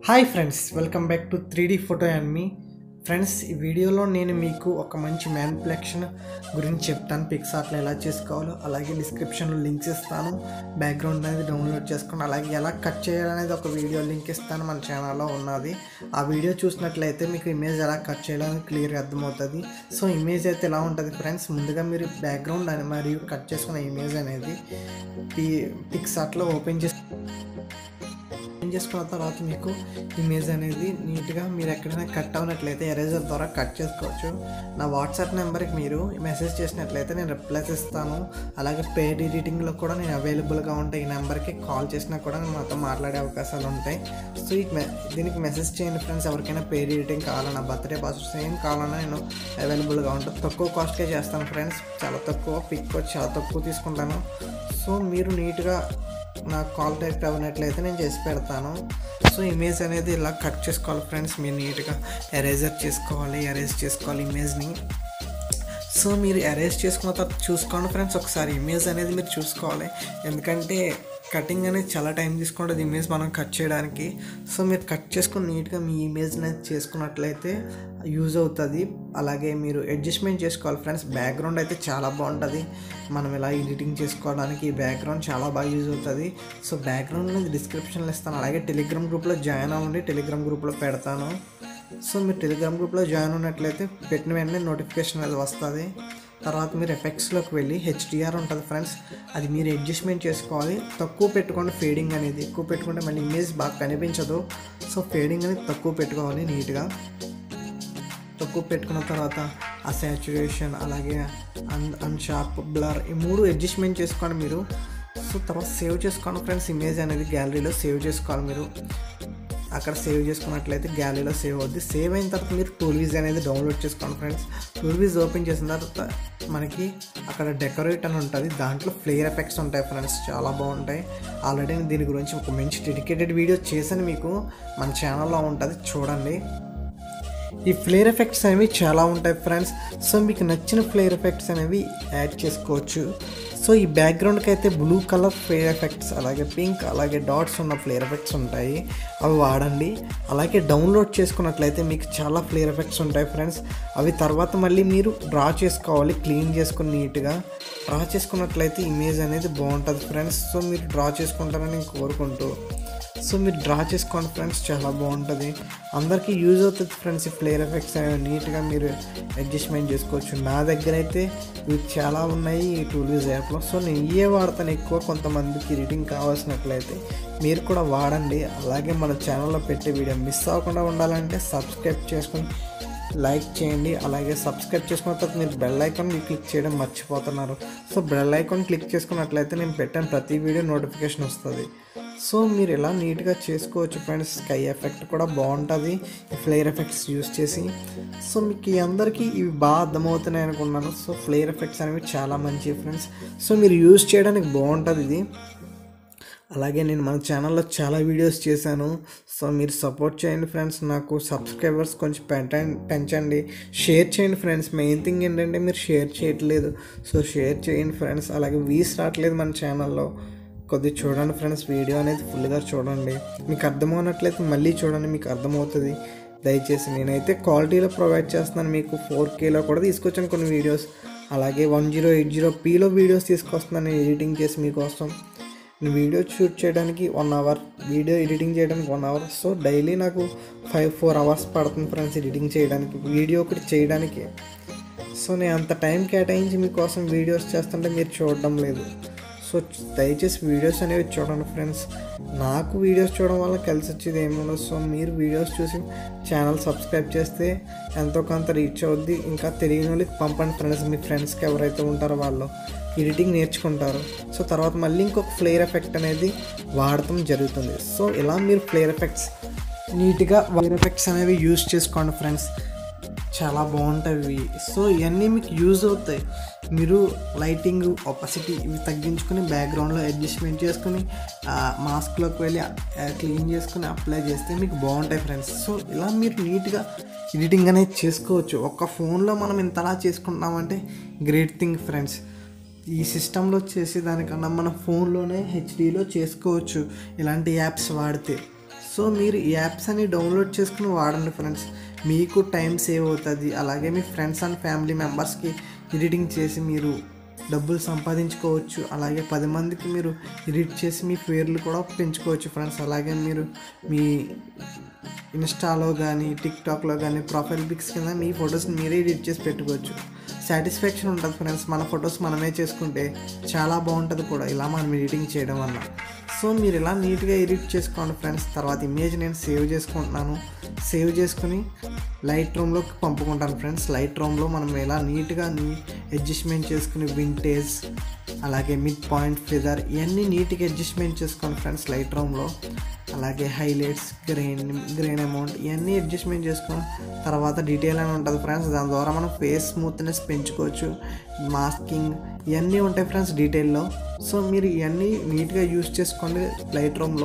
hi friends welcome back to three D photo and మీ friends ఈ వీడియోలో నేను మీకు ఒక మంచి మ్యాన్ప్లెక్షన్ గురించి చెప్తాను పిక్సార్ట్లో ఎలా చేసుకోవాలో అలాగే డిస్క్రిప్షన్లో లింక్స్ ఇస్తాను బ్యాక్గ్రౌండ్ అనేది డౌన్లోడ్ చేసుకోండి అలాగే ఎలా కట్ చేయాలనేది ఒక వీడియో లింక్ ఇస్తాను మన ఛానల్లో ఉన్నది ఆ వీడియో చూసినట్లయితే మీకు ఇమేజ్ ఎలా కట్ చేయాలని క్లియర్గా అర్థమవుతుంది సో ఇమేజ్ అయితే ఎలా ఉంటుంది ఫ్రెండ్స్ ముందుగా మీరు బ్యాక్గ్రౌండ్ అని మరియు కట్ చేసుకున్న ఇమేజ్ అనేది పి పిక్సార్ట్లో ఓపెన్ చేసి ఓపెన్ చేసుకున్న తర్వాత మీకు ఇమేజ్ అనేది నీట్గా మీరు ఎక్కడైనా కట్ అవునట్లయితే ఎరేజర్ ద్వారా కట్ చేసుకోవచ్చు నా వాట్సాప్ నెంబర్కి మీరు మెసేజ్ చేసినట్లయితే నేను రిప్లైస్ ఇస్తాను అలాగే పేడ్ ఎడిటింగ్లో కూడా నేను అవైలబుల్గా ఉంటాయి ఈ నెంబర్కి కాల్ చేసినా కూడా నేను నాతో మాట్లాడే అవకాశాలు ఉంటాయి సో ఈ మె- దీనికి మెసేజ్ చేయండి ఫ్రెండ్స్ ఎవరికైనా పేడ్ ఎడిటింగ్ కావాలన్నా బర్త్డే పాస్వర్డ్స్ ఏం కావాలన్నా నేను అవైలబుల్గా ఉంటాను తక్కువ కాస్ట్కే చేస్తాను ఫ్రెండ్స్ చాలా తక్కువ పిక్ చాలా తక్కువ తీసుకుంటాను సో మీరు నీట్గా నాకు కాంటాక్ట్ అవ్వనట్లయితే నేను చేసి పెడతాను సో ఇమేజ్ అనేది ఇలా కట్ చేసుకోవాలి ఫ్రెండ్స్ మీరు నీట్గా ఎరేజర్ చేసుకోవాలి ఎరేజ్ చేసుకోవాలి ఇమేజ్ని సో మీరు అరేంజ్ చేసుకున్న తర్వాత చూసుకోండి ఫ్రెండ్స్ ఒకసారి ఇమేజ్ అనేది మీరు చూసుకోవాలి ఎందుకంటే కటింగ్ అనేది చాలా టైం తీసుకుంటుంది ఇమేజ్ మనం కట్ చేయడానికి సో మీరు కట్ చేసుకుని నీట్గా మీ ఇమేజ్ అనేది చేసుకున్నట్లయితే యూజ్ అవుతుంది అలాగే మీరు అడ్జస్ట్మెంట్ చేసుకోవాలి ఫ్రెండ్స్ బ్యాక్గ్రౌండ్ అయితే చాలా బాగుంటుంది మనం ఇలా ఎడిటింగ్ చేసుకోవడానికి ఈ బ్యాక్గ్రౌండ్ చాలా బాగా యూజ్ అవుతుంది సో బ్యాక్గ్రౌండ్ అనేది డిస్క్రిప్షన్లో ఇస్తాను అలాగే టెలిగ్రామ్ గ్రూప్లో జాయిన్ అవ్వండి టెలిగ్రామ్ గ్రూప్లో పెడతాను సో మీరు టెలిగ్రామ్ గ్రూప్లో జాయిన్ ఉన్నట్లయితే పెట్టిన వెంటనే నోటిఫికేషన్ అనేది వస్తుంది తర్వాత మీరు ఎఫెక్ట్స్లోకి వెళ్ళి హెచ్డిఆర్ ఉంటుంది ఫ్రెండ్స్ అది మీరు అడ్జస్ట్మెంట్ చేసుకోవాలి తక్కువ పెట్టుకోండి ఫేడింగ్ అనేది ఎక్కువ పెట్టుకుంటే మళ్ళీ ఇమేజ్ బాగా కనిపించదు సో ఫేడింగ్ అనేది తక్కువ పెట్టుకోవాలి నీట్గా తక్కువ పెట్టుకున్న తర్వాత ఆ సాచురేషన్ అలాగే అన్ అన్షార్ప్ బ్లర్ ఈ మూడు అడ్జస్ట్మెంట్ చేసుకోండి మీరు సో తర్వాత సేవ్ చేసుకోండి ఫ్రెండ్స్ ఇమేజ్ అనేది గ్యాలరీలో సేవ్ చేసుకోవాలి మీరు అక్కడ సేవ్ చేసుకున్నట్లయితే గ్యాలరీలో సేవ్ అవుద్ది సేవ్ అయిన తర్వాత మీరు టూల్వీజ్ అనేది డౌన్లోడ్ చేసుకోండి ఫ్రెండ్స్ టూల్వీజ్ ఓపెన్ చేసిన తర్వాత మనకి అక్కడ డెకరేట్ అని ఉంటుంది దాంట్లో ఫ్లేర్ ఎఫెక్ట్స్ ఉంటాయి ఫ్రెండ్స్ చాలా బాగుంటాయి ఆల్రెడీ నేను దీని గురించి ఒక మంచి డెడికేటెడ్ వీడియో చేశాను మీకు మన ఛానల్లో ఉంటుంది చూడండి ఈ ఫ్లేర్ ఎఫెక్ట్స్ అనేవి చాలా ఉంటాయి ఫ్రెండ్స్ సో మీకు నచ్చిన ఫ్లేర్ ఎఫెక్ట్స్ అనేవి యాడ్ చేసుకోవచ్చు సో ఈ బ్యాక్గ్రౌండ్కి అయితే బ్లూ కలర్ ఫ్లేర్ ఎఫెక్ట్స్ అలాగే పింక్ అలాగే డాట్స్ ఉన్న ఫ్లేర్ ఎఫెక్ట్స్ ఉంటాయి అవి వాడండి అలాగే డౌన్లోడ్ చేసుకున్నట్లయితే మీకు చాలా ఫ్లేర్ ఎఫెక్ట్స్ ఉంటాయి ఫ్రెండ్స్ అవి తర్వాత మళ్ళీ మీరు డ్రా చేసుకోవాలి క్లీన్ చేసుకుని నీట్గా డ్రా చేసుకున్నట్లయితే ఇమేజ్ అనేది బాగుంటుంది ఫ్రెండ్స్ సో మీరు డ్రా చేసుకుంటారని నేను కోరుకుంటూ సో మీరు డ్రా చేసుకోండి ఫ్రెండ్స్ చాలా బాగుంటుంది అందరికీ యూజ్ అవుతుంది ఫ్రెండ్స్ ఈ ఫ్లేర్ ఎఫెక్ట్స్ అనేవి నీట్గా మీరు అడ్జస్ట్మెంట్ చేసుకోవచ్చు నా దగ్గర అయితే ఇవి చాలా ఉన్నాయి ఈ టూల్యూజ్ యాప్లో సో నేను ఇవే వాడతాను ఎక్కువ కొంతమందికి ఎడిటింగ్ కావాల్సినట్లయితే మీరు కూడా వాడండి అలాగే మన ఛానల్లో పెట్టే వీడియో మిస్ అవ్వకుండా ఉండాలంటే సబ్స్క్రైబ్ చేసుకొని లైక్ చేయండి అలాగే సబ్స్క్రైబ్ చేసుకున్న తర్వాత మీరు బెల్ ఐకాన్ క్లిక్ చేయడం మర్చిపోతున్నారు సో బెల్ ఐకాన్ క్లిక్ చేసుకున్నట్లయితే నేను పెట్టిన ప్రతి వీడియో నోటిఫికేషన్ వస్తుంది సో మీరు ఇలా నీట్గా చేసుకోవచ్చు ఫ్రెండ్స్ స్కై ఎఫెక్ట్ కూడా బాగుంటుంది ఈ ఫ్లేర్ ఎఫెక్ట్స్ యూస్ చేసి సో మీకు ఈ అందరికీ ఇవి బాగా అర్థమవుతున్నాయి అనుకున్నాను సో ఫ్లేర్ ఎఫెక్ట్స్ అనేవి చాలా మంచివి ఫ్రెండ్స్ సో మీరు యూస్ చేయడానికి బాగుంటుంది ఇది అలాగే నేను మన ఛానల్లో చాలా వీడియోస్ చేశాను సో మీరు సపోర్ట్ చేయండి ఫ్రెండ్స్ నాకు సబ్స్క్రైబర్స్ కొంచెం పెంచండి పెంచండి షేర్ చేయండి ఫ్రెండ్స్ మెయిన్ థింగ్ ఏంటంటే మీరు షేర్ చేయట్లేదు సో షేర్ చేయండి ఫ్రెండ్స్ అలాగే వీస్ రావట్లేదు మన ఛానల్లో కొద్దిగా చూడండి ఫ్రెండ్స్ వీడియో అనేది ఫుల్గా చూడండి మీకు అర్థమవునట్లయితే మళ్ళీ చూడండి మీకు అర్థమవుతుంది దయచేసి నేనైతే క్వాలిటీలో ప్రొవైడ్ చేస్తున్నాను మీకు ఫోర్ కేలో కూడా తీసుకొచ్చాను కొన్ని వీడియోస్ అలాగే వన్ జీరో ఎయిట్ జీరో పీలో వీడియోస్ తీసుకొస్తున్నాను ఎడిటింగ్ చేసి మీకోసం నేను వీడియో షూట్ చేయడానికి వన్ అవర్ వీడియో ఎడిటింగ్ చేయడానికి వన్ అవర్ సో డైలీ నాకు ఫైవ్ ఫోర్ అవర్స్ పడుతుంది ఫ్రెండ్స్ ఎడిటింగ్ చేయడానికి వీడియో ఒకటి చేయడానికి సో నేను అంత టైం కేటాయించి మీకోసం వీడియోస్ చేస్తుంటే మీరు చూడడం లేదు సో దయచేసి వీడియోస్ అనేవి చూడండి ఫ్రెండ్స్ నాకు వీడియోస్ చూడడం వల్ల కలిసి వచ్చేది ఏముండదు సో మీరు వీడియోస్ చూసి ఛానల్ సబ్స్క్రైబ్ చేస్తే ఎంతో కొంత రీచ్ అవుద్ది ఇంకా తెలియని వాళ్ళకి పంపండి ఫ్రెండ్స్ మీ ఫ్రెండ్స్కి ఎవరైతే ఉంటారో వాళ్ళు ఎడిటింగ్ నేర్చుకుంటారు సో తర్వాత మళ్ళీ ఇంకొక ఫ్లేర్ ఎఫెక్ట్ అనేది వాడటం జరుగుతుంది సో ఇలా మీరు ఫ్లేర్ ఎఫెక్ట్స్ నీట్గా ఫ్లేర్ ఎఫెక్ట్స్ అనేవి యూజ్ చేసుకోండి ఫ్రెండ్స్ చాలా బాగుంటాయి సో ఇవన్నీ మీకు యూజ్ అవుతాయి మీరు లైటింగ్ ఒపాసిటీ ఇవి తగ్గించుకొని బ్యాక్గ్రౌండ్లో అడ్జస్ట్మెంట్ చేసుకుని మాస్క్లోకి వెళ్ళి క్లీన్ చేసుకుని అప్లై చేస్తే మీకు బాగుంటాయి ఫ్రెండ్స్ సో ఇలా మీరు నీట్గా ఎడిటింగ్ అనేది చేసుకోవచ్చు ఒక్క ఫోన్లో మనం ఇంతలా చేసుకుంటున్నామంటే గ్రేట్ థింగ్ ఫ్రెండ్స్ ఈ సిస్టంలో చేసేదానికన్నా మన ఫోన్లోనే హెచ్డీలో చేసుకోవచ్చు ఇలాంటి యాప్స్ వాడితే సో మీరు ఈ యాప్స్ అని డౌన్లోడ్ చేసుకుని వాడండి ఫ్రెండ్స్ మీకు టైం సేవ్ అవుతుంది అలాగే మీ ఫ్రెండ్స్ అండ్ ఫ్యామిలీ మెంబర్స్కి ఎడిటింగ్ చేసి మీరు డబ్బులు సంపాదించుకోవచ్చు అలాగే పది మందికి మీరు ఎడిట్ చేసి మీ పేర్లు కూడా పెంచుకోవచ్చు ఫ్రెండ్స్ అలాగే మీరు మీ ఇన్స్టాలో కానీ టిక్టాక్లో కానీ ప్రొఫైల్ పిక్స్ కింద మీ ఫొటోస్ని మీరే ఎడిట్ చేసి పెట్టుకోవచ్చు సాటిస్ఫాక్షన్ ఉంటుంది ఫ్రెండ్స్ మన ఫొటోస్ మనమే చేసుకుంటే చాలా బాగుంటుంది కూడా ఇలా మనం ఎడిటింగ్ చేయడం వల్ల సో మీరు ఇలా నీట్గా ఎడిట్ చేసుకోండి ఫ్రెండ్స్ తర్వాత ఇమేజ్ నేను సేవ్ చేసుకుంటున్నాను సేవ్ చేసుకుని లైట్ రూమ్లోకి పంపుకుంటాను ఫ్రెండ్స్ లైట్ రూమ్లో మనం ఎలా నీట్గా నీ అడ్జస్ట్మెంట్ చేసుకుని వింటేజ్ అలాగే మిడ్ పాయింట్ ఫెదర్ ఇవన్నీ నీట్గా అడ్జస్ట్మెంట్ చేసుకోండి ఫ్రెండ్స్ లైట్ రూమ్లో అలాగే హైలైట్స్ గ్రెయిన్ గ్రెయిన్ అమౌంట్ ఇవన్నీ అడ్జస్ట్మెంట్ చేసుకుని తర్వాత డీటెయిల్ అని ఉంటుంది ఫ్రెండ్స్ దాని ద్వారా మనం ఫేస్ స్మూత్నెస్ పెంచుకోవచ్చు మాస్కింగ్ ఇవన్నీ ఉంటాయి ఫ్రెండ్స్ డీటెయిల్లో సో మీరు ఇవన్నీ నీట్గా యూస్ చేసుకోండి లైట్ రూమ్లో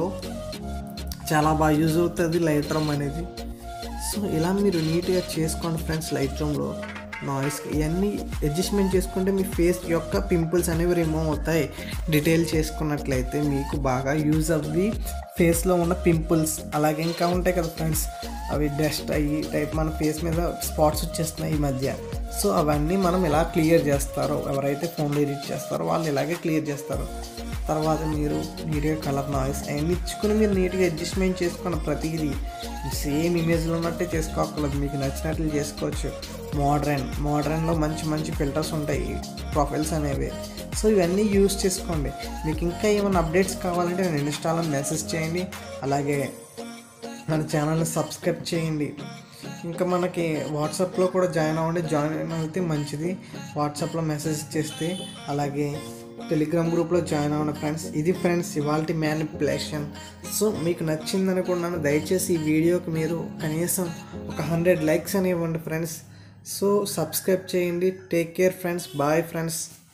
చాలా బాగా యూజ్ అవుతుంది లైట్ రూమ్ అనేది సో ఇలా మీరు నీట్గా చేసుకోండి ఫ్రెండ్స్ లైట్ రూమ్లో నాయిస్ ఇవన్నీ అడ్జస్ట్మెంట్ చేసుకుంటే మీ ఫేస్ యొక్క పింపుల్స్ అనేవి రిమూవ్ అవుతాయి డీటెయిల్ చేసుకున్నట్లయితే మీకు బాగా యూజ్ అవ్వి ఫేస్లో ఉన్న పింపుల్స్ అలాగే ఇంకా ఉంటాయి కదా ఫ్రెండ్స్ అవి డస్ట్ అయ్యి టైప్ మన ఫేస్ మీద స్పాట్స్ వచ్చేస్తున్నాయి ఈ మధ్య సో అవన్నీ మనం ఎలా క్లియర్ చేస్తారో ఎవరైతే ఫోన్లో ఎడిట్ చేస్తారో వాళ్ళు ఇలాగే క్లియర్ చేస్తారు తర్వాత మీరు నీట్గా కలర్ నాయిస్ అవన్నీ ఇచ్చుకుని మీరు నీట్గా అడ్జస్ట్మెంట్ చేసుకున్న ప్రతిదీ సేమ్ ఇమేజ్లో ఉన్నట్టే చేసుకోకూడదు మీకు నచ్చినట్లు చేసుకోవచ్చు మోడ్రన్ మోడ్రన్లో మంచి మంచి ఫిల్టర్స్ ఉంటాయి ప్రొఫైల్స్ అనేవి సో ఇవన్నీ యూస్ చేసుకోండి మీకు ఇంకా ఏమైనా అప్డేట్స్ కావాలంటే నేను ఇన్స్టాలో మెసేజ్ చేయండి అలాగే మన ఛానల్ని సబ్స్క్రైబ్ చేయండి ఇంకా మనకి వాట్సాప్లో కూడా జాయిన్ అవ్వండి జాయిన్ అయితే మంచిది వాట్సాప్లో మెసేజ్ చేస్తే అలాగే టెలిగ్రామ్ గ్రూప్లో జాయిన్ అవ్వండి ఫ్రెండ్స్ ఇది ఫ్రెండ్స్ ఇవాల్టి మ్యానిపులేషన్ సో మీకు నచ్చింది అనుకున్నాను దయచేసి ఈ వీడియోకి మీరు కనీసం ఒక హండ్రెడ్ లైక్స్ అని ఇవ్వండి ఫ్రెండ్స్ సో సబ్స్క్రైబ్ చేయండి take care friends bye friends